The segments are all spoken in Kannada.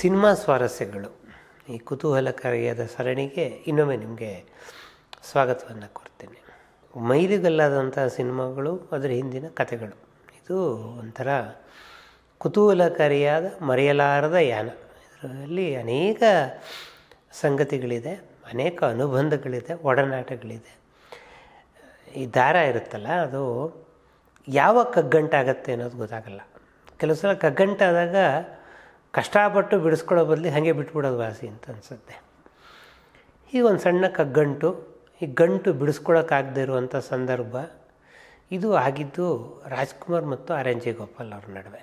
ಸಿನಿಮಾ ಸ್ವಾರಸ್ಯಗಳು ಈ ಕುತೂಹಲಕಾರಿಯಾದ ಸರಣಿಗೆ ಇನ್ನೊಮ್ಮೆ ನಿಮಗೆ ಸ್ವಾಗತವನ್ನು ಕೊಡ್ತೇನೆ ಮೈಲಿಗಲ್ಲಾದಂಥ ಸಿನಿಮಾಗಳು ಅದರ ಹಿಂದಿನ ಕಥೆಗಳು ಇದು ಒಂಥರ ಕುತೂಹಲಕಾರಿಯಾದ ಮರೆಯಲಾರದ ಯಾನ ಇದರಲ್ಲಿ ಅನೇಕ ಸಂಗತಿಗಳಿದೆ ಅನೇಕ ಅನುಬಂಧಗಳಿದೆ ಒಡನಾಟಗಳಿದೆ ಈ ದಾರ ಇರುತ್ತಲ್ಲ ಅದು ಯಾವ ಕಗ್ಗಂಟಾಗತ್ತೆ ಅನ್ನೋದು ಗೊತ್ತಾಗಲ್ಲ ಕೆಲವು ಸಲ ಕಗ್ಗಂಟಾದಾಗ ಕಷ್ಟಪಟ್ಟು ಬಿಡಿಸ್ಕೊಳ್ಳೋ ಬದಲು ಹಾಗೆ ಬಿಟ್ಬಿಡೋದು ವಾಸಿ ಅಂತ ಅನಿಸುತ್ತೆ ಈಗ ಒಂದು ಸಣ್ಣ ಕಗ್ಗಂಟು ಈ ಗಂಟು ಬಿಡಿಸ್ಕೊಳಕ್ಕಾಗದೇ ಇರುವಂಥ ಸಂದರ್ಭ ಇದು ಆಗಿದ್ದು ರಾಜ್ಕುಮಾರ್ ಮತ್ತು ಆರ್ ಎನ್ ಜೆ ಗೋಪಾಲ್ ಅವ್ರ ನಡುವೆ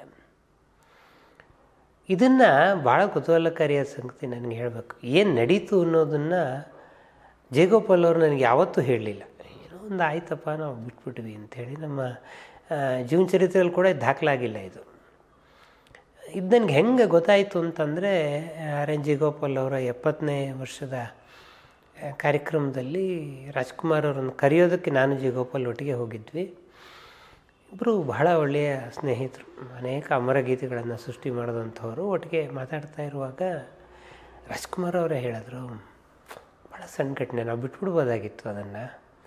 ಇದನ್ನು ಭಾಳ ಕುತೂಹಲಕಾರಿಯಾದ ಸಂಗತಿ ನನಗೆ ಹೇಳಬೇಕು ಏನು ನಡೀತು ಅನ್ನೋದನ್ನು ಜಯಗೋಪಾಲ್ ಅವರು ನನಗೆ ಯಾವತ್ತೂ ಹೇಳಲಿಲ್ಲ ಏನೋ ಒಂದು ಆಯ್ತಪ್ಪ ನಾವು ಬಿಟ್ಬಿಟ್ವಿ ಅಂಥೇಳಿ ನಮ್ಮ ಜೀವನ ಚರಿತ್ರೆಯಲ್ಲಿ ಕೂಡ ದಾಖಲಾಗಿಲ್ಲ ಇದು ಇದು ನನಗೆ ಹೆಂಗೆ ಗೊತ್ತಾಯಿತು ಅಂತಂದರೆ ಆರ್ ಎನ್ ಜಿ ಗೋಪಾಲ್ ಅವರ ಎಪ್ಪತ್ತನೇ ವರ್ಷದ ಕಾರ್ಯಕ್ರಮದಲ್ಲಿ ರಾಜ್ಕುಮಾರ್ ಅವರನ್ನು ಕರೆಯೋದಕ್ಕೆ ನಾನು ಜಿ ಗೋಪಾಲ್ ಒಟ್ಟಿಗೆ ಹೋಗಿದ್ವಿ ಇಬ್ಬರು ಬಹಳ ಒಳ್ಳೆಯ ಸ್ನೇಹಿತರು ಅನೇಕ ಅಮರ ಗೀತೆಗಳನ್ನು ಸೃಷ್ಟಿ ಮಾಡಿದಂಥವರು ಒಟ್ಟಿಗೆ ಮಾತಾಡ್ತಾ ಇರುವಾಗ ರಾಜ್ಕುಮಾರ್ ಅವರೇ ಹೇಳಿದ್ರು ಭಾಳ ಸಣ್ಣ ಘಟನೆ ನಾವು ಬಿಟ್ಬಿಡ್ಬೋದಾಗಿತ್ತು ಅದನ್ನು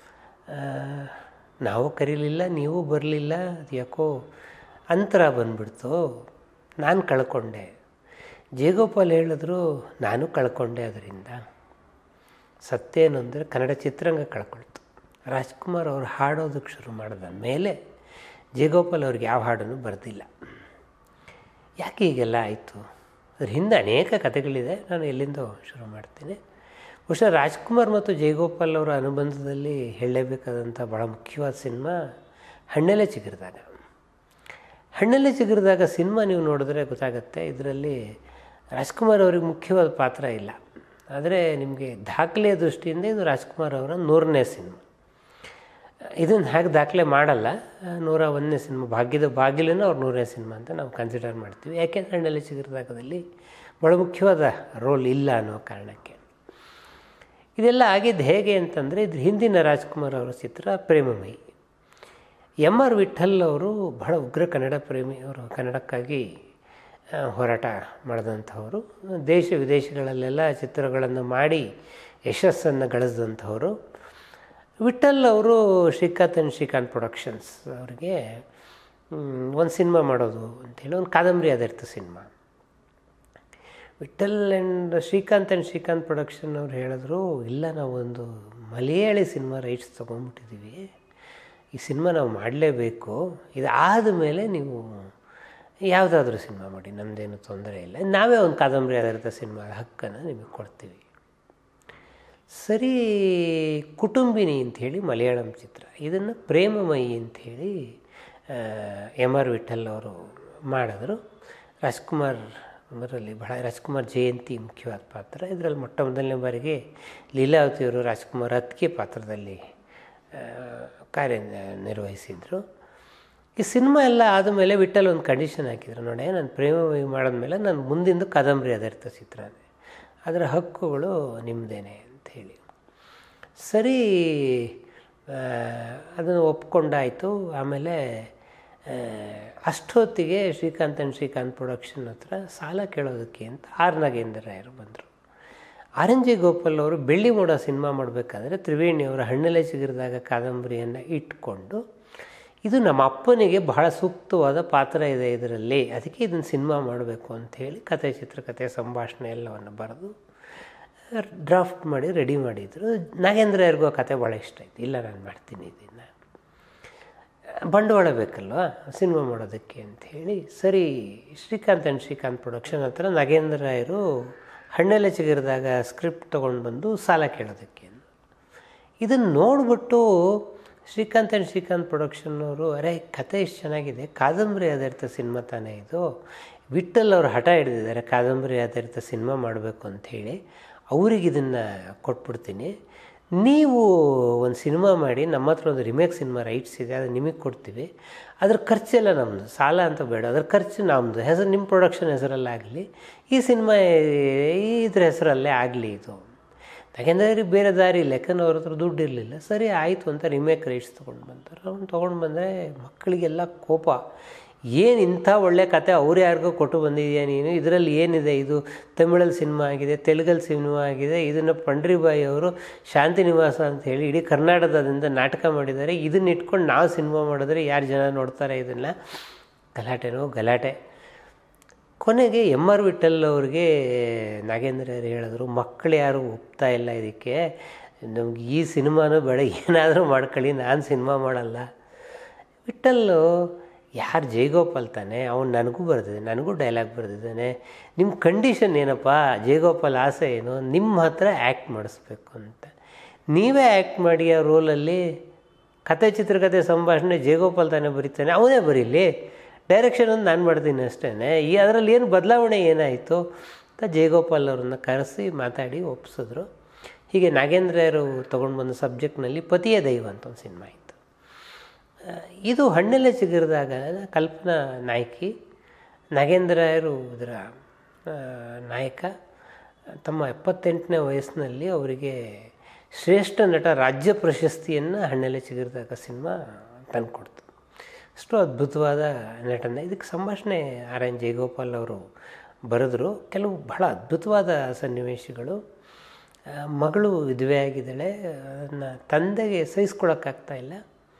ನಾವು ಕರೀಲಿಲ್ಲ ನೀವು ಬರಲಿಲ್ಲ ಅದು ಯಾಕೋ ಅಂತರ ಬಂದ್ಬಿಡ್ತು ನಾನು ಕಳ್ಕೊಂಡೆ ಜಯಗೋಪಾಲ್ ಹೇಳಿದ್ರು ನಾನು ಕಳ್ಕೊಂಡೆ ಅದರಿಂದ ಸತ್ಯ ಏನು ಅಂದರೆ ಕನ್ನಡ ಚಿತ್ರರಂಗ ಕಳ್ಕೊಳ್ತು ರಾಜ್ಕುಮಾರ್ ಅವರು ಹಾಡೋದಕ್ಕೆ ಶುರು ಮಾಡಿದ ಮೇಲೆ ಜಯಗೋಪಾಲ್ ಅವ್ರಿಗೆ ಯಾವ ಹಾಡನ್ನು ಬರೆದಿಲ್ಲ ಯಾಕೆ ಹೀಗೆಲ್ಲ ಆಯಿತು ಅದ್ರ ಹಿಂದೆ ಅನೇಕ ಕಥೆಗಳಿದೆ ನಾನು ಎಲ್ಲಿಂದೋ ಶುರು ಮಾಡ್ತೀನಿ ಬಹುಶಃ ರಾಜ್ಕುಮಾರ್ ಮತ್ತು ಜಯಗೋಪಾಲ್ ಅವರ ಅನುಬಂಧದಲ್ಲಿ ಹೇಳಲೇಬೇಕಾದಂಥ ಭಾಳ ಮುಖ್ಯವಾದ ಸಿನಿಮಾ ಹಣ್ಣೆಲೆ ಚಿಗುರಿದಾಗ ಹಣ್ಣೆಲೆ ಚಿಗುರಿದಾಗ ಸಿನಿಮಾ ನೀವು ನೋಡಿದ್ರೆ ಗೊತ್ತಾಗುತ್ತೆ ಇದರಲ್ಲಿ ರಾಜ್ಕುಮಾರ್ ಅವ್ರಿಗೆ ಮುಖ್ಯವಾದ ಪಾತ್ರ ಇಲ್ಲ ಆದರೆ ನಿಮಗೆ ದಾಖಲೆಯ ದೃಷ್ಟಿಯಿಂದ ಇದು ರಾಜ್ಕುಮಾರ್ ಅವರ ನೂರನೇ ಸಿನಿಮಾ ಇದನ್ನು ಹಾಗೆ ದಾಖಲೆ ಮಾಡಲ್ಲ ನೂರ ಒಂದನೇ ಸಿನಿಮಾ ಭಾಗ್ಯದ ಬಾಗಿಲನ್ನು ಅವ್ರ ನೂರನೇ ಸಿನಿಮಾ ಅಂತ ನಾವು ಕನ್ಸಿಡರ್ ಮಾಡ್ತೀವಿ ಯಾಕೆಂದರೆ ಹಣ್ಣಲ್ಲಿ ಚಿಗುರಿದಾಗದಲ್ಲಿ ಭಾಳ ಮುಖ್ಯವಾದ ರೋಲ್ ಇಲ್ಲ ಅನ್ನೋ ಕಾರಣಕ್ಕೆ ಇದೆಲ್ಲ ಆಗಿದ್ದು ಹೇಗೆ ಅಂತಂದರೆ ಇದ್ರ ಹಿಂದಿನ ರಾಜ್ಕುಮಾರ್ ಅವರ ಚಿತ್ರ ಪ್ರೇಮಮಯಿ ಎಮ್ ಆರ್ ವಿಠಲ್ ಅವರು ಬಹಳ ಉಗ್ರ ಕನ್ನಡ ಪ್ರೇಮಿ ಅವರು ಕನ್ನಡಕ್ಕಾಗಿ ಹೋರಾಟ ಮಾಡಿದಂಥವರು ದೇಶ ವಿದೇಶಗಳಲ್ಲೆಲ್ಲ ಚಿತ್ರಗಳನ್ನು ಮಾಡಿ ಯಶಸ್ಸನ್ನು ಗಳಿಸಿದಂಥವರು ವಿಠಲ್ ಅವರು ಶ್ರೀಕಾಂತ್ ಆ್ಯಂಡ್ ಶ್ರೀಕಾಂತ್ ಪ್ರೊಡಕ್ಷನ್ಸ್ ಅವರಿಗೆ ಒಂದು ಸಿನಿಮಾ ಮಾಡೋದು ಅಂಥೇಳಿ ಒಂದು ಕಾದಂಬರಿ ಆಧಾರಿತ ಸಿನಿಮಾ Vittal and Srikanth and Srikanth production ಅವ್ರು ಹೇಳಿದ್ರು ಇಲ್ಲ ನಾವೊಂದು ಮಲಯಾಳಿ ಸಿನಿಮಾ ರೈಟ್ಸ್ ತೊಗೊಂಡ್ಬಿಟ್ಟಿದ್ದೀವಿ ಈ ಸಿನಿಮಾ ನಾವು ಮಾಡಲೇಬೇಕು ಇದಾದ ಮೇಲೆ ನೀವು ಯಾವುದಾದ್ರೂ ಸಿನಿಮಾ ಮಾಡಿ ನಮ್ಮದೇನು ತೊಂದರೆ ಇಲ್ಲ ನಾವೇ ಒಂದು ಕಾದಂಬರಿ ಆಧಾರಿತ ಸಿನಿಮಾ ಹಕ್ಕನ್ನು ನಿಮಗೆ ಕೊಡ್ತೀವಿ ಸರಿ ಕುಟುಂಬಿನಿ ಅಂಥೇಳಿ ಮಲಯಾಳಂ ಚಿತ್ರ ಇದನ್ನು ಪ್ರೇಮಮಯಿ ಅಂಥೇಳಿ ಎಮ್ ಆರ್ ವಿಠಲ್ ಅವರು ಮಾಡಿದ್ರು ರಾಜ್ಕುಮಾರ್ ಅವರಲ್ಲಿ ಬಹಳ ರಾಜ್ಕುಮಾರ್ ಜಯಂತಿ ಮುಖ್ಯವಾದ ಪಾತ್ರ ಇದರಲ್ಲಿ ಮೊಟ್ಟ ಮೊದಲನೇ ಬಾರಿಗೆ ಲೀಲಾವತಿಯವರು ರಾಜ್ಕುಮಾರ್ ಅತ್ತಿಗೆ ಪಾತ್ರದಲ್ಲಿ ಕಾರ್ಯ ನಿರ್ವಹಿಸಿದರು ಈ ಸಿನಿಮಾ ಎಲ್ಲ ಆದಮೇಲೆ ವಿಠಲ್ ಒಂದು ಕಂಡೀಷನ್ ಹಾಕಿದ್ರು ನೋಡಿ ನಾನು ಪ್ರೇಮಮಯಿ ಮಾಡಿದ್ಮೇಲೆ ನಾನು ಮುಂದಿಂದ ಕಾದಂಬರಿ ಆಧಾರಿತ ಚಿತ್ರ ಅದರ ಹಕ್ಕುಗಳು ನಿಮ್ಮದೇನೆ ಅಂಥೇಳಿ ಸರಿ ಅದನ್ನು ಒಪ್ಕೊಂಡಾಯಿತು ಆಮೇಲೆ ಅಷ್ಟೊತ್ತಿಗೆ ಶ್ರೀಕಾಂತ್ ಆ್ಯಂಡ್ ಶ್ರೀಕಾಂತ್ ಪ್ರೊಡಕ್ಷನ್ ಹತ್ರ ಸಾಲ ಕೇಳೋದಕ್ಕೆ ಅಂತ ಆರ್ ನಾಗೇಂದ್ರ ರಾಯರು ಬಂದರು ಆರ್ ಎನ್ ಜಿ ಗೋಪಾಲ್ ಅವರು ಬೆಳ್ಳಿ ಮೋಡ ಸಿನಿಮಾ ಮಾಡಬೇಕಾದ್ರೆ ತ್ರಿವೇಣಿಯವರ ಹಣ್ಣೆಲೆ ಚಿಗುರಿದಾಗ ಕಾದಂಬರಿಯನ್ನು ಇಟ್ಕೊಂಡು ಇದು ನಮ್ಮ ಅಪ್ಪನಿಗೆ ಬಹಳ ಸೂಕ್ತವಾದ ಪಾತ್ರ ಇದೆ ಇದರಲ್ಲಿ ಅದಕ್ಕೆ ಇದನ್ನು ಸಿನಿಮಾ ಮಾಡಬೇಕು ಅಂಥೇಳಿ ಕತೆ ಚಿತ್ರಕಥೆ ಸಂಭಾಷಣೆ ಎಲ್ಲವನ್ನು ಬರೆದು ಡ್ರಾಫ್ಟ್ ಮಾಡಿ ರೆಡಿ ಮಾಡಿದರು ನಾಗೇಂದ್ರ ಯಾರಿಗೂ ಆ ಕತೆ ಭಾಳ ಇಷ್ಟ ಆಯಿತು ಇಲ್ಲ ನಾನು ಮಾಡ್ತೀನಿ ಇದನ್ನು ಬಂಡವಾಳ ಬೇಕಲ್ವ ಸಿನಿಮಾ ಮಾಡೋದಕ್ಕೆ ಅಂಥೇಳಿ ಸರಿ ಶ್ರೀಕಾಂತ್ ಆ್ಯಂಡ್ ಶ್ರೀಕಾಂತ್ ಪ್ರೊಡಕ್ಷನ್ ಹತ್ರ ನಾಗೇಂದ್ರ ರಾಯರು ಹಣ್ಣೆಲೆ ಚಿಗುರಿದಾಗ ಸ್ಕ್ರಿಪ್ಟ್ ತೊಗೊಂಡು ಬಂದು ಸಾಲ ಕೇಳೋದಕ್ಕೆ ಇದನ್ನು ನೋಡಿಬಿಟ್ಟು ಶ್ರೀಕಾಂತ್ ಆ್ಯಂಡ್ ಶ್ರೀಕಾಂತ್ ಪ್ರೊಡಕ್ಷನ್ನವರು ಅರೆ ಕತೆ ಇಷ್ಟು ಚೆನ್ನಾಗಿದೆ ಕಾದಂಬರಿ ಆಧಾರಿತ ಸಿನಿಮಾ ತಾನೇ ಇದು ವಿಠಲ್ ಅವರು ಹಠ ಹಿಡಿದಿದ್ದಾರೆ ಕಾದಂಬರಿ ಆಧಾರಿತ ಸಿನಿಮಾ ಮಾಡಬೇಕು ಅಂಥೇಳಿ ಅವ್ರಿಗೆ ಇದನ್ನು ಕೊಟ್ಬಿಡ್ತೀನಿ ನೀವು ಒಂದು ಸಿನಿಮಾ ಮಾಡಿ ನಮ್ಮ ಹತ್ರ ಒಂದು ರಿಮೇಕ್ ಸಿನಿಮಾ ರೈಟ್ಸ್ ಇದೆ ಅದು ನಿಮಗೆ ಕೊಡ್ತೀವಿ ಅದ್ರ ಖರ್ಚೆಲ್ಲ ನಮ್ಮದು ಸಾಲ ಅಂತ ಬೇಡ ಅದ್ರ ಖರ್ಚು ನಮ್ಮದು ಹೆಸರು ನಿಮ್ಮ ಪ್ರೊಡಕ್ಷನ್ ಹೆಸರಲ್ಲೇ ಆಗಲಿ ಈ ಸಿನಿಮಾ ಇದ್ರ ಹೆಸರಲ್ಲೇ ಆಗಲಿ ಇದು ಯಾಕೆಂದರೆ ಬೇರೆ ದಾರಿ ಇಲ್ಲ ಯಾಕಂದ್ರೆ ಅವ್ರ ಹತ್ರ ದುಡ್ಡು ಇರಲಿಲ್ಲ ಸರಿ ಆಯಿತು ಅಂತ ರಿಮೇಕ್ ರೈಟ್ಸ್ ತೊಗೊಂಡು ಬಂತಾರೆ ಅವ್ನು ತೊಗೊಂಡು ಬಂದರೆ ಮಕ್ಕಳಿಗೆಲ್ಲ ಕೋಪ ಏನು ಇಂಥ ಒಳ್ಳೆ ಕತೆ ಅವ್ರು ಯಾರಿಗೋ ಕೊಟ್ಟು ಬಂದಿದೆಯಾ ನೀನು ಇದರಲ್ಲಿ ಏನಿದೆ ಇದು ತಮಿಳಲ್ಲಿ ಸಿನಿಮಾ ಆಗಿದೆ ತೆಲುಗಲ್ಲಿ ಸಿನಿಮಾ ಆಗಿದೆ ಇದನ್ನು ಪಂಡ್ರಿಬಾಯಿ ಅವರು ಶಾಂತಿ ನಿವಾಸ ಅಂತ ಹೇಳಿ ಇಡೀ ಕರ್ನಾಟಕದಿಂದ ನಾಟಕ ಮಾಡಿದ್ದಾರೆ ಇದನ್ನ ಇಟ್ಕೊಂಡು ನಾವು ಸಿನಿಮಾ ಮಾಡಿದ್ರೆ ಯಾರು ಜನ ನೋಡ್ತಾರೆ ಇದನ್ನು ಗಲಾಟೆನೋ ಗಲಾಟೆ ಕೊನೆಗೆ ಎಮ್ ಆರ್ ವಿಠಲ್ ಅವ್ರಿಗೆ ನಾಗೇಂದ್ರ ಅವರು ಹೇಳಿದ್ರು ಮಕ್ಕಳು ಯಾರು ಒಪ್ತಾ ಇಲ್ಲ ಇದಕ್ಕೆ ನಮ್ಗೆ ಈ ಸಿನಿಮಾನೂ ಬೇಡ ಏನಾದರೂ ಮಾಡ್ಕೊಳ್ಳಿ ನಾನು ಸಿನಿಮಾ ಮಾಡಲ್ಲ ವಿಠಲ್ಲು ಯಾರು ಜಯಗೋಪಾಲ್ ತಾನೆ ಅವ್ನು ನನಗೂ ಬರೆದಿದೆ ನನಗೂ ಡೈಲಾಗ್ ಬರೆದಿದ್ದಾನೆ ನಿಮ್ಮ ಕಂಡೀಷನ್ ಏನಪ್ಪ ಜಯಗೋಪಾಲ್ ಆಸೆ ಏನು ನಿಮ್ಮ ಹತ್ರ ಆ್ಯಕ್ಟ್ ಮಾಡಿಸ್ಬೇಕು ಅಂತ ನೀವೇ ಆ್ಯಕ್ಟ್ ಮಾಡಿ ಆ ರೋಲಲ್ಲಿ ಕತೆ ಚಿತ್ರಕಥೆ ಸಂಭಾಷಣೆ ಜಯಗೋಪಾಲ್ ತಾನೇ ಬರೀತಾನೆ ಅವನೇ ಬರೀಲಿ ಡೈರೆಕ್ಷನ್ ಒಂದು ನಾನು ಮಾಡ್ತೀನಿ ಅಷ್ಟೇ ಈ ಅದರಲ್ಲಿ ಏನು ಬದಲಾವಣೆ ಏನಾಯಿತು ಅಂತ ಜಯಗೋಪಾಲ್ ಅವ್ರನ್ನ ಕರೆಸಿ ಮಾತಾಡಿ ಒಪ್ಸಿದ್ರು ಹೀಗೆ ನಾಗೇಂದ್ರರು ತೊಗೊಂಡು ಬಂದ ಸಬ್ಜೆಕ್ಟ್ನಲ್ಲಿ ಪತಿಯ ದೈವ ಅಂತ ಒಂದು ಸಿನಿಮಾ ಇತ್ತು ಇದು ಹಣ್ಣೆಲ್ಲ ಚಿಗುರಿದಾಗ ಕಲ್ಪನಾ ನಾಯಕಿ ನಾಗೇಂದ್ರರು ಇದರ ನಾಯಕ ತಮ್ಮ ಎಪ್ಪತ್ತೆಂಟನೇ ವಯಸ್ಸಿನಲ್ಲಿ ಅವರಿಗೆ ಶ್ರೇಷ್ಠ ನಟ ರಾಜ್ಯ ಪ್ರಶಸ್ತಿಯನ್ನು ಹಣ್ಣೆಲೆ ಚಿಗುರಿದಾಗ ಸಿನಿಮಾ ತಂದುಕೊಡ್ತು ಅಷ್ಟು ಅದ್ಭುತವಾದ ನಟನೆ ಇದಕ್ಕೆ ಸಂಭಾಷಣೆ ಆರ್ ಎನ್ ಜಯಗೋಪಾಲ್ ಅವರು ಬರೆದರು ಕೆಲವು ಬಹಳ ಅದ್ಭುತವಾದ ಸನ್ನಿವೇಶಗಳು ಮಗಳು ವಿಧವೆ ಆಗಿದ್ದಾಳೆ ಅದನ್ನು ತಂದೆಗೆ ಸಹಿಸ್ಕೊಳಕ್ಕಾಗ್ತಾ ಇಲ್ಲ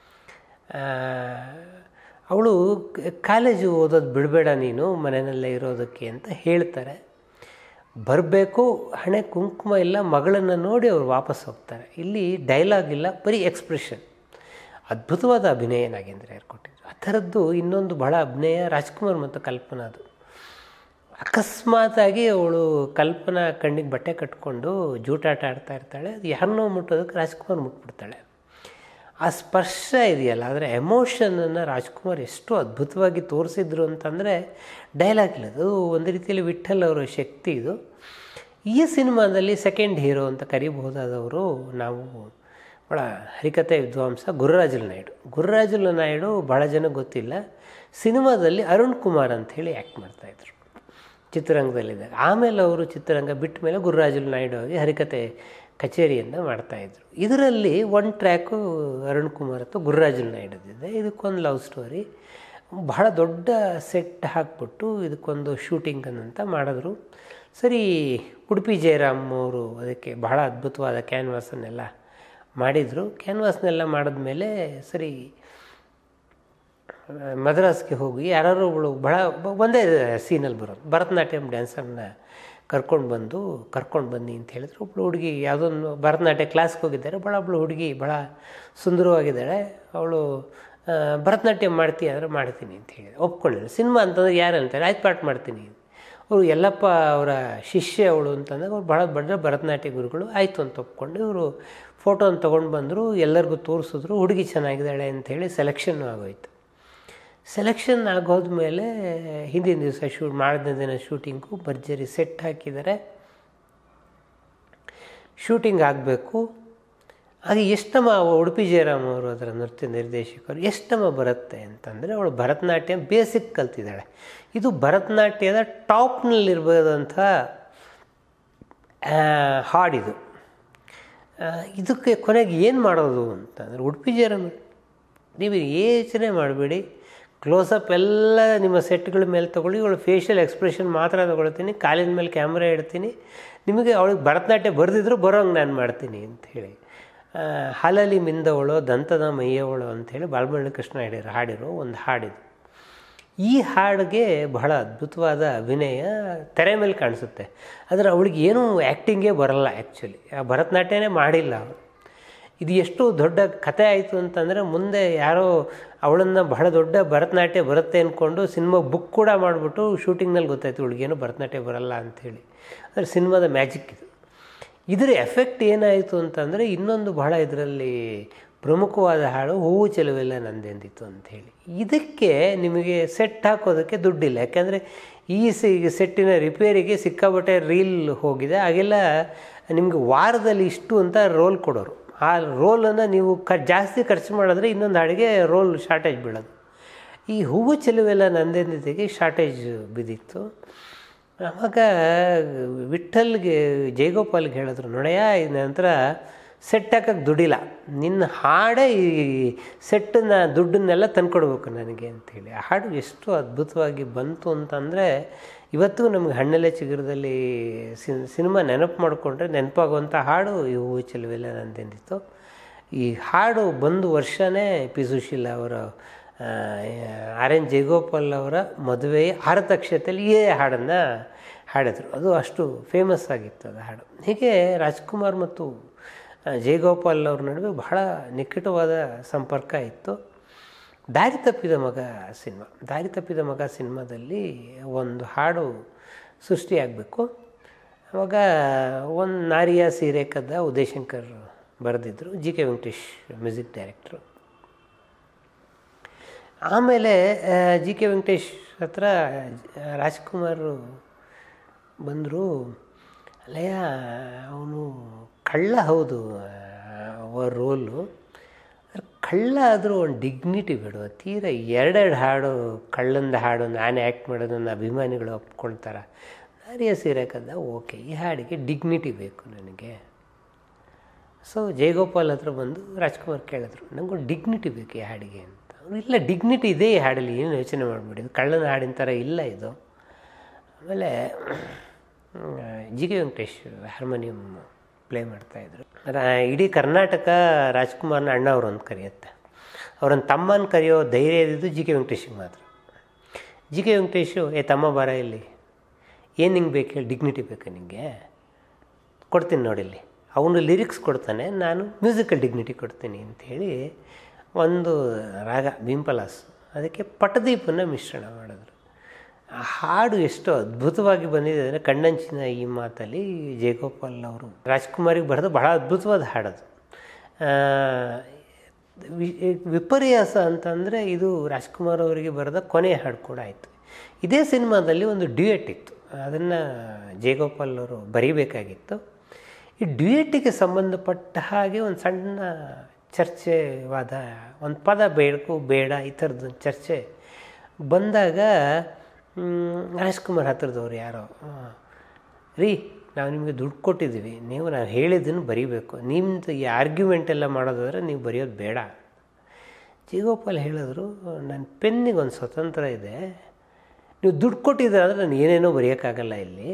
ಅವಳು ಕಾಲೇಜು ಓದೋದು ಬಿಡಬೇಡ ನೀನು ಮನೆಯಲ್ಲೇ ಇರೋದಕ್ಕೆ ಅಂತ ಹೇಳ್ತಾರೆ ಬರಬೇಕು ಹಣೆ ಕುಂಕುಮ ಇಲ್ಲ ಮಗಳನ್ನು ನೋಡಿ ಅವ್ರು ವಾಪಸ್ ಹೋಗ್ತಾರೆ ಇಲ್ಲಿ ಡೈಲಾಗ್ ಇಲ್ಲ ಬರೀ ಎಕ್ಸ್ಪ್ರೆಷನ್ ಅದ್ಭುತವಾದ ಅಭಿನಯ ನಾಗೇಂದ್ರ ಯಾರು ಕೊಟ್ಟಿದ್ರು ಆ ಥರದ್ದು ಇನ್ನೊಂದು ಬಹಳ ಅಭಿನಯ ರಾಜ್ಕುಮಾರ್ ಮತ್ತು ಕಲ್ಪನಾದು ಅಕಸ್ಮಾತಾಗಿ ಅವಳು ಕಲ್ಪನಾ ಕಣ್ಣಿಗೆ ಬಟ್ಟೆ ಕಟ್ಕೊಂಡು ಜೂಟಾಟ ಆಡ್ತಾ ಇರ್ತಾಳೆ ಅದು ಯಾರನ್ನೋ ಮುಟ್ಟೋದಕ್ಕೆ ರಾಜ್ಕುಮಾರ್ ಮುಟ್ಬಿಡ್ತಾಳೆ ಆ ಸ್ಪರ್ಶ ಇದೆಯಲ್ಲ ಆದರೆ ಎಮೋಷನನ್ನು ರಾಜ್ಕುಮಾರ್ ಎಷ್ಟು ಅದ್ಭುತವಾಗಿ ತೋರಿಸಿದ್ರು ಅಂತಂದರೆ ಡೈಲಾಗ್ ಇಲ್ಲ ಅದು ಒಂದು ರೀತಿಯಲ್ಲಿ ವಿಠಲ್ ಅವರ ಶಕ್ತಿ ಇದು ಈ ಸಿನಿಮಾದಲ್ಲಿ ಸೆಕೆಂಡ್ ಹೀರೋ ಅಂತ ಕರಿಬಹುದಾದವರು ನಾವು ಭಾಳ ಹರಿಕತೆ ವಿದ್ವಾಂಸ ಗುರುರಾಜುಲು ನಾಯ್ಡು ಗುರುರಾಜುಲು ನಾಯ್ಡು ಭಾಳ ಜನ ಗೊತ್ತಿಲ್ಲ ಸಿನಿಮಾದಲ್ಲಿ ಅರುಣ್ ಕುಮಾರ್ ಅಂಥೇಳಿ ಆ್ಯಕ್ಟ್ ಮಾಡ್ತಾಯಿದ್ರು ಚಿತ್ರರಂಗದಲ್ಲಿದ್ದಾಗ ಆಮೇಲೆ ಅವರು ಚಿತ್ರರಂಗ ಬಿಟ್ಟ ಮೇಲೆ ಗುರುರಾಜುಲು ನಾಯ್ಡು ಆಗಿ ಹರಿಕತೆ ಕಚೇರಿಯನ್ನು ಮಾಡ್ತಾಯಿದ್ರು ಇದರಲ್ಲಿ ಒನ್ ಟ್ರ್ಯಾಕು ಅರುಣ್ ಕುಮಾರ್ ಅಥವಾ ಗುರುರಾಜುಲು ನಾಯ್ಡುದಿದೆ ಇದಕ್ಕೊಂದು ಲವ್ ಸ್ಟೋರಿ ಬಹಳ ದೊಡ್ಡ ಸೆಟ್ ಹಾಕ್ಬಿಟ್ಟು ಇದಕ್ಕೊಂದು ಶೂಟಿಂಗ್ ಅಂತ ಮಾಡಿದ್ರು ಸರಿ ಉಡುಪಿ ಜಯರಾಮ್ ಅವರು ಅದಕ್ಕೆ ಬಹಳ ಅದ್ಭುತವಾದ ಕ್ಯಾನ್ವಾಸನ್ನೆಲ್ಲ ಮಾಡಿದರು ಕ್ಯಾನ್ವಾಸ್ನೆಲ್ಲ ಮಾಡಿದ್ಮೇಲೆ ಸರಿ ಮದ್ರಾಸ್ಗೆ ಹೋಗಿ ಯಾರು ಒಬ್ಬಳು ಬಹಳ ಒಂದೇ ಸೀನಲ್ಲಿ ಬರೋದು ಭರತನಾಟ್ಯಂ ಡ್ಯಾನ್ಸರ್ನ ಕರ್ಕೊಂಡು ಬಂದು ಕರ್ಕೊಂಡು ಬನ್ನಿ ಅಂತ ಹೇಳಿದ್ರು ಒಬ್ಬಳು ಹುಡುಗಿ ಯಾವುದೊಂದು ಭರತನಾಟ್ಯ ಕ್ಲಾಸ್ಗೆ ಹೋಗಿದ್ದಾರೆ ಭಾಳ ಒಬ್ಬಳು ಹುಡುಗಿ ಭಾಳ ಸುಂದರವಾಗಿದ್ದಾಳೆ ಅವಳು ಭರತನಾಟ್ಯ ಮಾಡ್ತೀಯ ಅಂದರೆ ಮಾಡ್ತೀನಿ ಅಂತ ಹೇಳಿದೆ ಒಪ್ಕೊಳ್ಳಿಲ್ಲ ಸಿನಿಮಾ ಅಂತಂದ್ರೆ ಯಾರು ಅಂತಾರೆ ಆಯ್ತು ಪಾಠ ಮಾಡ್ತೀನಿ ಅವರು ಯಲ್ಲಪ್ಪ ಅವರ ಶಿಷ್ಯ ಅವಳು ಅಂತಂದಾಗ ಅವ್ರು ಭಾಳ ದೊಡ್ಡ ಭರತನಾಟ್ಯ ಗುರುಗಳು ಆಯಿತು ಅಂತ ಒಪ್ಕೊಂಡು ಇವರು ಫೋಟೋನ ತೊಗೊಂಡು ಬಂದರು ಎಲ್ಲರಿಗೂ ತೋರಿಸಿದ್ರು ಹುಡುಗಿ ಚೆನ್ನಾಗಿದ್ದಾಳೆ ಅಂಥೇಳಿ ಸೆಲೆಕ್ಷನ್ನು ಆಗೋಯ್ತು ಸೆಲೆಕ್ಷನ್ ಆಗೋದ್ಮೇಲೆ ಹಿಂದಿನ ದಿವಸ ಶೂಟ್ ಮಾಡಿದ ದಿನ ಶೂಟಿಂಗು ಭರ್ಜರಿ ಸೆಟ್ ಹಾಕಿದ್ದಾರೆ ಶೂಟಿಂಗ್ ಆಗಬೇಕು ಆಗ ಎಷ್ಟಮ್ಮ ಉಡುಪಿ ಜಯರಾಮ್ ಅವರು ಅದರ ನೃತ್ಯ ನಿರ್ದೇಶಕರು ಎಷ್ಟಮ್ಮ ಬರುತ್ತೆ ಅಂತಂದರೆ ಅವಳು ಭರತನಾಟ್ಯ ಬೇಸಿಕ್ ಕಲ್ತಿದ್ದಾಳೆ ಇದು ಭರತನಾಟ್ಯದ ಟಾಪ್ನಲ್ಲಿರ್ಬೋದಂಥ ಹಾಡಿದು ಇದಕ್ಕೆ ಕೊನೆಗೆ ಏನು ಮಾಡೋದು ಅಂತಂದರೆ ಉಡುಪಿ ಜಯರಾಮ್ ನೀವು ಯೋಚನೆ ಮಾಡಬೇಡಿ ಕ್ಲೋಸಪ್ ಎಲ್ಲ ನಿಮ್ಮ ಸೆಟ್ಗಳ ಮೇಲೆ ತೊಗೊಳ್ಳಿ ಅವಳು ಫೇಶಿಯಲ್ ಎಕ್ಸ್ಪ್ರೆಷನ್ ಮಾತ್ರ ತೊಗೊಳ್ತೀನಿ ಕಾಲಿನ ಮೇಲೆ ಕ್ಯಾಮ್ರಾ ಇಡ್ತೀನಿ ನಿಮಗೆ ಅವಳಿಗೆ ಭರತನಾಟ್ಯ ಬರೆದಿದ್ರು ಬರೋಂಗೆ ನಾನು ಮಾಡ್ತೀನಿ ಅಂಥೇಳಿ ಹಾಲಲ್ಲಿ ಮಿಂದವಳು ದಂತದ ಮೈಯವಳು ಅಂಥೇಳಿ ಬಾಲಮಳ್ಳಿ ಕೃಷ್ಣ ಹಿಡಿಯರು ಹಾಡಿರೋ ಒಂದು ಹಾಡಿದು ಈ ಹಾಡಿಗೆ ಬಹಳ ಅದ್ಭುತವಾದ ಅಭಿನಯ ತೆರೆ ಮೇಲೆ ಕಾಣಿಸುತ್ತೆ ಆದರೆ ಅವಳಿಗೆ ಏನೂ ಆ್ಯಕ್ಟಿಂಗೇ ಬರಲ್ಲ ಆ್ಯಕ್ಚುಲಿ ಆ ಭರತನಾಟ್ಯನೇ ಮಾಡಿಲ್ಲ ಅವಳು ಇದು ಎಷ್ಟು ದೊಡ್ಡ ಕತೆ ಆಯಿತು ಅಂತಂದರೆ ಮುಂದೆ ಯಾರೋ ಅವಳನ್ನು ಬಹಳ ದೊಡ್ಡ ಭರತನಾಟ್ಯ ಬರುತ್ತೆ ಅಂದ್ಕೊಂಡು ಸಿನಿಮಾ ಬುಕ್ ಕೂಡ ಮಾಡಿಬಿಟ್ಟು ಶೂಟಿಂಗ್ನಲ್ಲಿ ಗೊತ್ತಾಯ್ತು ಇವಳಿಗೇನು ಭರತನಾಟ್ಯ ಬರಲ್ಲ ಅಂಥೇಳಿ ಅಂದರೆ ಸಿನಿಮಾದ ಮ್ಯಾಜಿಕ್ ಇದು ಇದರ ಎಫೆಕ್ಟ್ ಏನಾಯಿತು ಅಂತಂದರೆ ಇನ್ನೊಂದು ಬಹಳ ಇದರಲ್ಲಿ ಪ್ರಮುಖವಾದ ಹಾಡು ಹೂವು ಚೆಲುವೆಲ್ಲ ನಂದೆಂದಿತ್ತು ಅಂಥೇಳಿ ಇದಕ್ಕೆ ನಿಮಗೆ ಸೆಟ್ ಹಾಕೋದಕ್ಕೆ ದುಡ್ಡಿಲ್ಲ ಯಾಕೆಂದರೆ ಈ ಸಿ ಸೆಟ್ಟಿನ ರಿಪೇರಿಗೆ ಸಿಕ್ಕಾಬಟ್ಟೆ ರೀಲ್ ಹೋಗಿದೆ ಹಾಗೆಲ್ಲ ನಿಮಗೆ ವಾರದಲ್ಲಿ ಇಷ್ಟು ಅಂತ ರೋಲ್ ಕೊಡೋರು ಆ ರೋಲನ್ನು ನೀವು ಕ ಜಾಸ್ತಿ ಖರ್ಚು ಮಾಡಿದ್ರೆ ಇನ್ನೊಂದು ಹಾಡಿಗೆ ರೋಲ್ ಶಾರ್ಟೇಜ್ ಬೀಳೋದು ಈ ಹೂವು ಚೆಲುವೆಲ್ಲ ನಂದೆಂದಿದ್ದಕ್ಕೆ ಶಾರ್ಟೇಜ್ ಬಿದ್ದಿತ್ತು ಆವಾಗ ವಿಠಲ್ಗೆ ಜಯಗೋಪಾಲ್ಗೆ ಹೇಳಿದ್ರು ನೋಡಯ್ಯ ಇದ ನಂತರ ಸೆಟ್ ಹಾಕಕ್ಕೆ ದುಡಿಲ್ಲ ನಿನ್ನ ಹಾಡೇ ಈ ಸೆಟ್ಟನ್ನ ದುಡ್ಡನ್ನೆಲ್ಲ ತಂದ್ಕೊಡ್ಬೇಕು ನನಗೆ ಅಂಥೇಳಿ ಆ ಹಾಡು ಎಷ್ಟು ಅದ್ಭುತವಾಗಿ ಬಂತು ಅಂತಂದರೆ ಇವತ್ತು ನಮಗೆ ಹಣ್ಣೆಲೆ ಚಿಗುರದಲ್ಲಿ ಸಿನಿಮಾ ನೆನಪು ಮಾಡಿಕೊಂಡ್ರೆ ನೆನಪಾಗುವಂಥ ಹಾಡು ಈ ಹೂವು ಚೆಲುವೆಲ್ಲ ನಂದೆಂದಿತ್ತು ಈ ಹಾಡು ಬಂದು ವರ್ಷವೇ ಪಿ ಸುಶೀಲ ಅವರ ಆರ್ ಎನ್ ಜಯಗೋಪಾಲ್ ಅವರ ಮದುವೆಯ ಆರತಕ್ಷತೆಯಲ್ಲಿ ಈ ಹಾಡನ್ನು ಹಾಡಿದ್ರು ಅದು ಅಷ್ಟು ಫೇಮಸ್ ಆಗಿತ್ತು ಅದು ಹಾಡು ಹೀಗೆ ರಾಜ್ಕುಮಾರ್ ಮತ್ತು ಜಯಗೋಪಾಲ್ ಅವ್ರ ನಡುವೆ ಬಹಳ ನಿಕಟವಾದ ಸಂಪರ್ಕ ಇತ್ತು ದಾರಿ ತಪ್ಪಿದ ಮಗ ಸಿನಿಮಾ ದಾರಿ ತಪ್ಪಿದ ಮಗ ಸಿನಿಮಾದಲ್ಲಿ ಒಂದು ಹಾಡು ಸೃಷ್ಟಿಯಾಗಬೇಕು ಅವಾಗ ಒಂದು ನಾರಿಯ ಸೀರೆ ಕದ್ದ ಉದಯಶಂಕರ್ ಬರೆದಿದ್ದರು G K Venkatesh music director ಆಮೇಲೆ ಜಿ ಕೆ ವೆಂಕಟೇಶ್ ಹತ್ರ ರಾಜ್ಕುಮಾರ್ ಬಂದರು ಅಲ್ಲಯ್ಯ ಅವನು ಕಳ್ಳ ಹೌದು ಅವರ ರೋಲು ಕಳ್ಳ ಆದರೂ ಒಂದು ಡಿಗ್ನಿಟಿ ಬಿಡುವ ತೀರ ಎರಡೆರಡು ಹಾಡು ಕಳ್ಳಂದ ಹಾಡು ನಾನೇ ಆ್ಯಕ್ಟ್ ಮಾಡೋದನ್ನು ಅಭಿಮಾನಿಗಳು ಒಪ್ಕೊಳ್ತಾರೆ ನಾರಿಯ ಸೀರೆ ಕದ್ದ ಓಕೆ ಈ ಹಾಡಿಗೆ ಡಿಗ್ನಿಟಿ ಬೇಕು ನನಗೆ ಸೊ ಜಯಗೋಪಾಲ್ ಹತ್ರ ಬಂದು ರಾಜ್ಕುಮಾರ್ ಕೇಳಿದ್ರು ನನಗೊಂದು ಡಿಗ್ನಿಟಿ ಬೇಕು ಈ ಹಾಡಿಗೆ ಅಂತ ಅವ್ರು ಇಲ್ಲ ಡಿಗ್ನಿಟಿ ಇದೆ ಈ ಹಾಡಲ್ಲಿ ಏನು ಯೋಚನೆ ಮಾಡಿಬಿಡಿ ಕಳ್ಳನ ಹಾಡಿನ ಥರ ಇಲ್ಲ ಇದು ಆಮೇಲೆ G K Venkatesh harmonium play ಮಾಡ್ತಾಯಿದ್ರು ಇಡೀ ಕರ್ನಾಟಕ ರಾಜ್ಕುಮಾರ್ನ ಅಣ್ಣ ಅವರು ಅಂತ ಕರೆಯುತ್ತೆ ಅವ್ರನ್ನ ತಮ್ಮನ ಕರೆಯೋ ಧೈರ್ಯ ಇದ್ದಿದ್ದು ಜಿ ಕೆ ವೆಂಕಟೇಶಿಗೆ ಮಾತ್ರ ಜಿ ಕೆ ವೆಂಕಟೇಶು ಏ ತಮ್ಮ ಬರ ಇಲ್ಲಿ ಏನು ನಿಂಗೆ ಬೇಕು ಹೇಳಿ ಡಿಗ್ನಿಟಿ ಬೇಕಾ ನಿಮಗೆ ಕೊಡ್ತೀನಿ ನೋಡಿಲ್ಲಿ ಅವನು ಲಿರಿಕ್ಸ್ ಕೊಡ್ತಾನೆ ನಾನು ಮ್ಯೂಸಿಕಲ್ ಡಿಗ್ನಿಟಿ ಕೊಡ್ತೀನಿ ಅಂಥೇಳಿ ಒಂದು ರಾಗ ಬಿಂಪಲಾಸ್ ಅದಕ್ಕೆ ಪಟದೀಪನ ಮಿಶ್ರಣ ಮಾಡಿದ್ರು ಆ ಹಾಡು ಎಷ್ಟು ಅದ್ಭುತವಾಗಿ ಬಂದಿದೆ ಅಂದರೆ ಕಣ್ಣಂಚಿನ ಈ ಮಾತಲ್ಲಿ ಜಯಗೋಪಾಲ್ ಅವರು ರಾಜ್ಕುಮಾರಿಗೆ ಬರೆದು ಬಹಳ ಅದ್ಭುತವಾದ ಹಾಡದು ವಿಪರ್ಯಾಸ ಅಂತಂದರೆ ಇದು ರಾಜ್ಕುಮಾರ್ ಅವರಿಗೆ ಬರೆದ ಕೊನೆಯ ಹಾಡು ಕೂಡ ಆಯಿತು ಇದೇ ಸಿನಿಮಾದಲ್ಲಿ ಒಂದು ಡ್ಯೂಯೆಟ್ ಇತ್ತು ಅದನ್ನು ಜಯಗೋಪಾಲ್ ಅವರು ಬರೀಬೇಕಾಗಿತ್ತು ಈ ಡ್ಯೂಯೆಟ್ಟಿಗೆ ಸಂಬಂಧಪಟ್ಟ ಹಾಗೆ ಒಂದು ಸಣ್ಣ ಚರ್ಚೆವಾದ ಒಂದು ಪದ ಬೇಡಕ್ಕೂ ಬೇಡ ಈ ಥರದ್ದು ಚರ್ಚೆ ಬಂದಾಗ ರಾಜ್ಕುಮಾರ್ ಹತ್ರದವ್ರು ಯಾರೋ ರೀ ನಾವು ನಿಮಗೆ ದುಡ್ಡು ಕೊಟ್ಟಿದ್ದೀವಿ ನೀವು ನಾವು ಹೇಳಿದ್ದನ್ನು ಬರೀಬೇಕು ನಿಮ್ಮದು ಈ ಆರ್ಗ್ಯುಮೆಂಟ್ ಎಲ್ಲ ಮಾಡೋದಾದ್ರೆ ನೀವು ಬರೆಯೋದು ಬೇಡ ಜೀಗೋಪಾಲ್ ಹೇಳಿದ್ರು ನನ್ನ ಪೆನ್ನಿಗೆ ಒಂದು ಸ್ವತಂತ್ರ ಇದೆ ನೀವು ದುಡ್ಡು ಕೊಟ್ಟಿದ್ದೀರ ಅಂದರೆ ನಾನು ಏನೇನೋ ಬರೆಯೋಕ್ಕಾಗಲ್ಲ ಇಲ್ಲಿ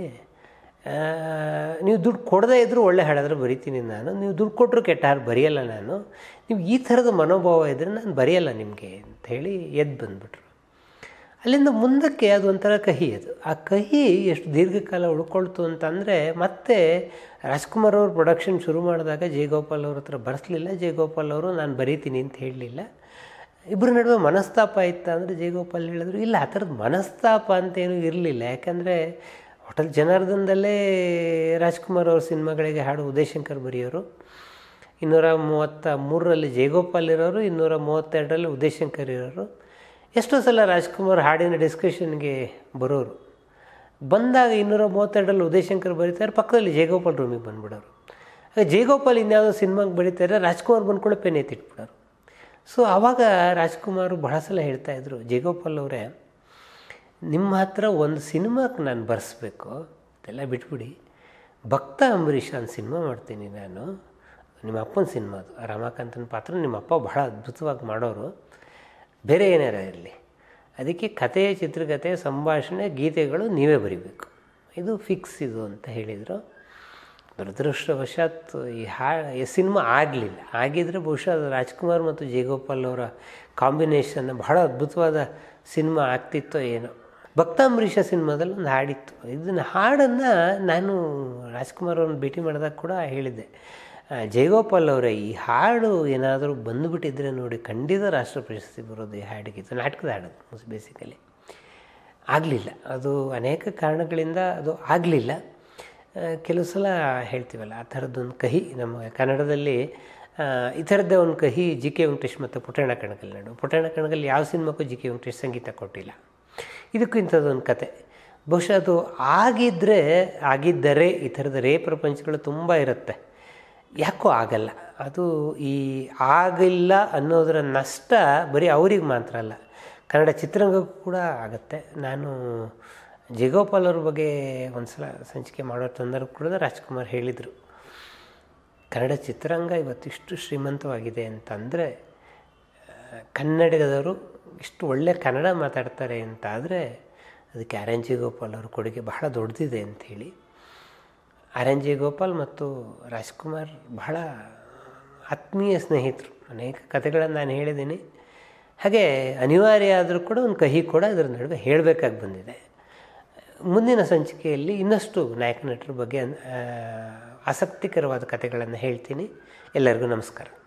ನೀವು ದುಡ್ಡು ಕೊಡದೇ ಇದ್ದರೂ ಒಳ್ಳೆ ಹಾಡಾದ್ರೆ ಬರಿತೀನಿ ನಾನು ನೀವು ದುಡ್ಡು ಕೊಟ್ಟರು ಕೆಟ್ಟ ಹಾಡು ಬರೆಯಲ್ಲ ನಾನು ನೀವು ಈ ಥರದ ಮನೋಭಾವ ಇದ್ದರೆ ನಾನು ಬರೆಯಲ್ಲ ನಿಮಗೆ ಅಂಥೇಳಿ ಎದ್ದು ಬಂದುಬಿಟ್ರು ಅಲ್ಲಿಂದ ಮುಂದಕ್ಕೆ ಅದು ಒಂಥರ ಕಹಿ ಅದು ಆ ಕಹಿ ಎಷ್ಟು ದೀರ್ಘಕಾಲ ಉಳ್ಕೊಳ್ತು ಅಂತಂದರೆ ಮತ್ತೆ ರಾಜ್ಕುಮಾರ್ ಅವರು ಪ್ರೊಡಕ್ಷನ್ ಶುರು ಮಾಡಿದಾಗ ಜಯಗೋಪಾಲ್ ಅವ್ರ ಹತ್ರ ಬರೆಸಲಿಲ್ಲ ಜಯಗೋಪಾಲ್ ಅವರು ನಾನು ಬರೀತೀನಿ ಅಂತ ಹೇಳಲಿಲ್ಲ ಇಬ್ಬರ ನಡುವೆ ಮನಸ್ತಾಪ ಇತ್ತ ಅಂದರೆ ಜಯಗೋಪಾಲ್ ಹೇಳಿದ್ರು ಇಲ್ಲ ಆ ಥರದ್ದು ಮನಸ್ತಾಪ ಅಂತೇನು ಇರಲಿಲ್ಲ ಯಾಕಂದರೆ ಹೋಟೆಲ್ ಜನಾರ್ದನದಲ್ಲೇ ರಾಜ್ಕುಮಾರ್ ಅವ್ರ ಸಿನಿಮಾಗಳಿಗೆ ಹಾಡು ಉದಯಶಂಕರ್ ಬರೆಯೋರು ಇನ್ನೂರ ಮೂವತ್ತ ಮೂರರಲ್ಲಿ ಜಯಗೋಪಾಲ್ ಇರೋರು ಇನ್ನೂರ ಮೂವತ್ತೆರಡರಲ್ಲಿ ಉದಯಶಂಕರ್ ಇರೋರು ಎಷ್ಟೋ ಸಲ ರಾಜ್ಕುಮಾರ್ ಹಾಡಿನ ಡಿಸ್ಕಷನ್ಗೆ ಬರೋರು ಬಂದಾಗ ಇನ್ನೂರ ಮೂವತ್ತೆರಡರಲ್ಲಿ ಉದಯಶಂಕರ್ ಬರೀತಾರೆ ಪಕ್ಕದಲ್ಲಿ ಜಯಗೋಪಾಲ್ ರೂಮಿಗೆ ಬಂದುಬಿಡೋರು ಆಗ ಜಯಗೋಪಾಲ್ ಇನ್ಯಾವುದೋ ಸಿನಿಮಾಗೆ ಬರೀತಾರೆ ರಾಜ್ಕುಮಾರ್ ಬಂದ್ಕೊಳ್ಳೋ ಪೆನ್ ಎತ್ತಿಟ್ಬಿಡೋರು ಸೊ ಆವಾಗ ರಾಜ್ಕುಮಾರ್ ಬಹಳ ಸಲ ಹೇಳ್ತಾಯಿದ್ರು ಜಯಗೋಪಾಲ್ ಅವರೇ ನಿಮ್ಮ ಹತ್ರ ಒಂದು ಸಿನಿಮಾಕ್ಕೆ ನಾನು ಬರೆಸ್ಬೇಕು ಅದೆಲ್ಲ ಬಿಟ್ಬಿಡಿ ಭಕ್ತ ಅಂಬರೀಷ್ ಅಂತ ಸಿನಿಮಾ ಮಾಡ್ತೀನಿ ನಾನು ನಿಮ್ಮ ಅಪ್ಪನ ಸಿನಿಮಾ ಅದು ರಮಾಕಾಂತನ ಪಾತ್ರ ನಿಮ್ಮ ಅಪ್ಪ ಬಹಳ ಅದ್ಭುತವಾಗಿ ಮಾಡೋರು ಬೇರೆ ಏನಾರ ಇರಲಿ ಅದಕ್ಕೆ ಕಥೆ ಚಿತ್ರಕಥೆ ಸಂಭಾಷಣೆ ಗೀತೆಗಳು ನೀವೇ ಬರಿಬೇಕು ಇದು ಫಿಕ್ಸ್ ಇದು ಅಂತ ಹೇಳಿದರು ದುರದೃಷ್ಟವಶಾತ್ ಈ ಹಾ ಈ ಸಿನಿಮಾ ಆಗಲಿಲ್ಲ ಆಗಿದ್ದರೆ ಬಹುಶಃ ಅದು ರಾಜ್ಕುಮಾರ್ ಮತ್ತು ಜಯಗೋಪಾಲ್ ಅವರ ಕಾಂಬಿನೇಷನ್ ಬಹಳ ಅದ್ಭುತವಾದ ಸಿನಿಮಾ ಆಗ್ತಿತ್ತೋ ಏನೋ ಭಕ್ತಾಂಬರೀಷ ಸಿನಿಮಾದಲ್ಲಿ ಒಂದು ಹಾಡಿತ್ತು ಇದನ್ನು ಹಾಡನ್ನು ನಾನು ರಾಜ್ಕುಮಾರ್ ಅವ್ರನ್ನ ಭೇಟಿ ಮಾಡಿದಾಗ ಕೂಡ ಹೇಳಿದ್ದೆ ಜಯಗೋಪಾಲ್ ಅವರೇ ಈ ಹಾಡು ಏನಾದರೂ ಬಂದುಬಿಟ್ಟಿದ್ರೆ ನೋಡಿ ಖಂಡಿತ ರಾಷ್ಟ್ರ ಪ್ರಶಸ್ತಿ ಬರೋದು ಈ ಹಾಡಿಗೆ ಇದು ನಾಟಕದ ಹಾಡೋದು ಬೇಸಿಕಲಿ ಆಗಲಿಲ್ಲ ಅದು ಅನೇಕ ಕಾರಣಗಳಿಂದ ಅದು ಆಗಲಿಲ್ಲ ಕೆಲವು ಸಲ ಹೇಳ್ತೀವಲ್ಲ ಆ ಥರದ್ದೊಂದು ಕಹಿ ನಮ್ಮ ಕನ್ನಡದಲ್ಲಿ ಈ ಥರದ್ದೇ ಒಂದು ಕಹಿ ಜಿ ಕೆ ವೆಂಕಟೇಶ್ ಮತ್ತು ಪುಟ್ಟಣ್ಣ ಕಣಗಲ್ ನಡು ಪುಟ್ಟಣ್ಣ ಕಣಗಲ್ ಯಾವ ಸಿನಿಮಾಕ್ಕೂ ಜಿ ಕೆ ವೆಂಕಟೇಶ್ ಸಂಗೀತ ಕೊಟ್ಟಿಲ್ಲ ಇದಕ್ಕೂ ಇಂಥದ್ದೊಂದು ಕತೆ ಬಹುಶಃ ಅದು ಆಗಿದ್ದರೆ ಆಗಿದ್ದರೆ ಈ ಥರದ ರೇ ಪ್ರಪಂಚಗಳು ತುಂಬ ಇರುತ್ತೆ ಯಾಕೋ ಆಗಲ್ಲ ಅದು ಈ ಆಗಿಲ್ಲ ಅನ್ನೋದರ ನಷ್ಟ ಬರೀ ಅವ್ರಿಗೆ ಮಾತ್ರ ಅಲ್ಲ ಕನ್ನಡ ಚಿತ್ರರಂಗಕ್ಕೂ ಕೂಡ ಆಗುತ್ತೆ ನಾನು ಜಯಗೋಪಾಲ್ ಅವ್ರ ಬಗ್ಗೆ ಒಂದು ಸಲ ಸಂಚಿಕೆ ಮಾಡೋ ಸಂದರ್ಭ ಕೂಡ ರಾಜ್ಕುಮಾರ್ ಹೇಳಿದರು ಕನ್ನಡ ಚಿತ್ರರಂಗ ಇವತ್ತಿಷ್ಟು ಶ್ರೀಮಂತವಾಗಿದೆ ಅಂತಂದರೆ ಕನ್ನಡಿಗದವರು ಇಷ್ಟು ಒಳ್ಳೆ ಕನ್ನಡ ಮಾತಾಡ್ತಾರೆ ಅಂತಾದರೆ ಅದಕ್ಕೆ ಆರ್ ಎನ್ ಜಿ ಗೋಪಾಲ್ ಅವ್ರ ಕೊಡುಗೆ ಬಹಳ ದೊಡ್ಡದಿದೆ ಅಂಥೇಳಿ ಆರ್ ಎನ್ ಜಿ ಗೋಪಾಲ್ ಮತ್ತು ರಾಜ್ಕುಮಾರ್ ಬಹಳ ಆತ್ಮೀಯ ಸ್ನೇಹಿತರು ಅನೇಕ ಕಥೆಗಳನ್ನು ನಾನು ಹೇಳಿದ್ದೀನಿ ಹಾಗೆ ಅನಿವಾರ್ಯ ಆದರೂ ಕೂಡ ಒಂದು ಕಹಿ ಕೂಡ ಅದರ ನಡುವೆ ಹೇಳಬೇಕಾಗಿ ಬಂದಿದೆ ಮುಂದಿನ ಸಂಚಿಕೆಯಲ್ಲಿ ಇನ್ನಷ್ಟು ನಾಯಕ ನಟರ ಬಗ್ಗೆ ಆಸಕ್ತಿಕರವಾದ ಕಥೆಗಳನ್ನು ಹೇಳ್ತೀನಿ ಎಲ್ಲರಿಗೂ ನಮಸ್ಕಾರ